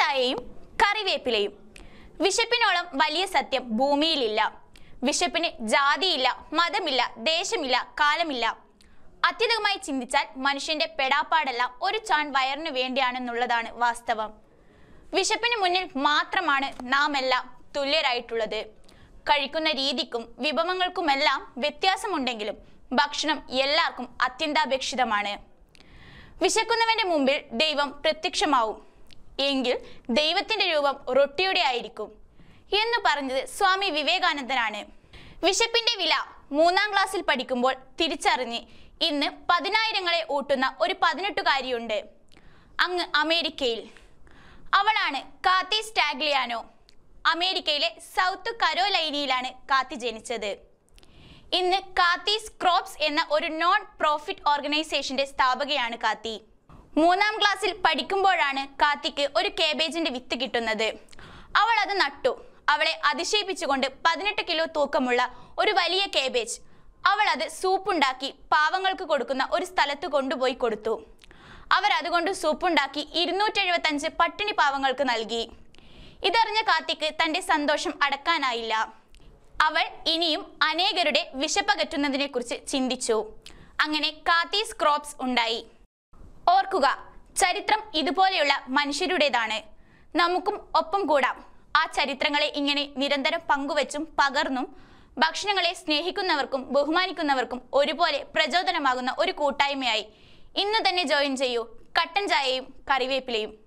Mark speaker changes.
Speaker 1: ചായയും കറിവേപ്പിലയും വിശപ്പിനോളം വലിയ സത്യം ഭൂമിയിലില്ല വിശപ്പിന് ജാതിയില്ല മതമില്ല ദേശമില്ല കാലമില്ല അത്യധികമായി ചിന്തിച്ചാൽ മനുഷ്യന്റെ പെടാപ്പാടെല്ലാം ഒരു ചാൺ വയറിനു വേണ്ടിയാണെന്നുള്ളതാണ് വാസ്തവം വിശപ്പിന് മുന്നിൽ മാത്രമാണ് നാം എല്ലാം തുല്യരായിട്ടുള്ളത് കഴിക്കുന്ന രീതിക്കും വിഭവങ്ങൾക്കുമെല്ലാം വ്യത്യാസമുണ്ടെങ്കിലും ഭക്ഷണം എല്ലാവർക്കും അത്യന്താപേക്ഷിതമാണ് വിശക്കുന്നവന്റെ മുമ്പിൽ ദൈവം പ്രത്യക്ഷമാവും എങ്കിൽ ദൈവത്തിന്റെ രൂപം റൊട്ടിയുടെ ആയിരിക്കും എന്ന് പറഞ്ഞത് സ്വാമി വിവേകാനന്ദനാണ് വിശപ്പിന്റെ വില മൂന്നാം ക്ലാസ്സിൽ പഠിക്കുമ്പോൾ തിരിച്ചറിഞ്ഞ് ഇന്ന് പതിനായിരങ്ങളെ ഊട്ടുന്ന ഒരു പതിനെട്ടുകാരിയുണ്ട് അങ്ങ് അമേരിക്കയിൽ അവളാണ് കാത്തി സ്റ്റാഗ്ലിയാനോ അമേരിക്കയിലെ സൗത്ത് കരോലൈനയിലാണ് കാത്തി ജനിച്ചത് ഇന്ന് കാത്തീസ് ക്രോപ്സ് എന്ന ഒരു നോൺ പ്രോഫിറ്റ് ഓർഗനൈസേഷന്റെ സ്ഥാപകയാണ് കാത്തി മൂന്നാം ക്ലാസ്സിൽ പഠിക്കുമ്പോഴാണ് കാത്തിക്ക് ഒരു കേബേജിന്റെ വിത്ത് കിട്ടുന്നത് അവൾ അത് നട്ടു അവളെ അതിശയിപ്പിച്ചുകൊണ്ട് പതിനെട്ട് കിലോ തൂക്കമുള്ള ഒരു വലിയ കേബേജ് അവൾ അത് സൂപ്പുണ്ടാക്കി പാവങ്ങൾക്ക് കൊടുക്കുന്ന ഒരു സ്ഥലത്ത് കൊണ്ടുപോയി കൊടുത്തു അവർ അതുകൊണ്ട് സൂപ്പുണ്ടാക്കി ഇരുന്നൂറ്റി എഴുപത്തഞ്ച് പട്ടിണി പാവങ്ങൾക്ക് നൽകി ഇതറിഞ്ഞ കാത്തിക്ക് തന്റെ സന്തോഷം അടക്കാനായില്ല അവൾ ഇനിയും അനേകരുടെ വിശപ്പകറ്റുന്നതിനെ കുറിച്ച് ചിന്തിച്ചു അങ്ങനെ കാത്തീസ് ക്രോപ്സ് ഉണ്ടായി ഓർക്കുക ചരിത്രം ഇതുപോലെയുള്ള മനുഷ്യരുടേതാണ് നമുക്കും ഒപ്പം കൂടാം ആ ചരിത്രങ്ങളെ ഇങ്ങനെ നിരന്തരം പങ്കുവച്ചും പകർന്നും ഭക്ഷണങ്ങളെ സ്നേഹിക്കുന്നവർക്കും ബഹുമാനിക്കുന്നവർക്കും ഒരുപോലെ പ്രചോദനമാകുന്ന ഒരു കൂട്ടായ്മയായി ഇന്ന് തന്നെ ജോയിൻ ചെയ്യൂ കട്ടൻ ചായയും കറിവേപ്പിലയും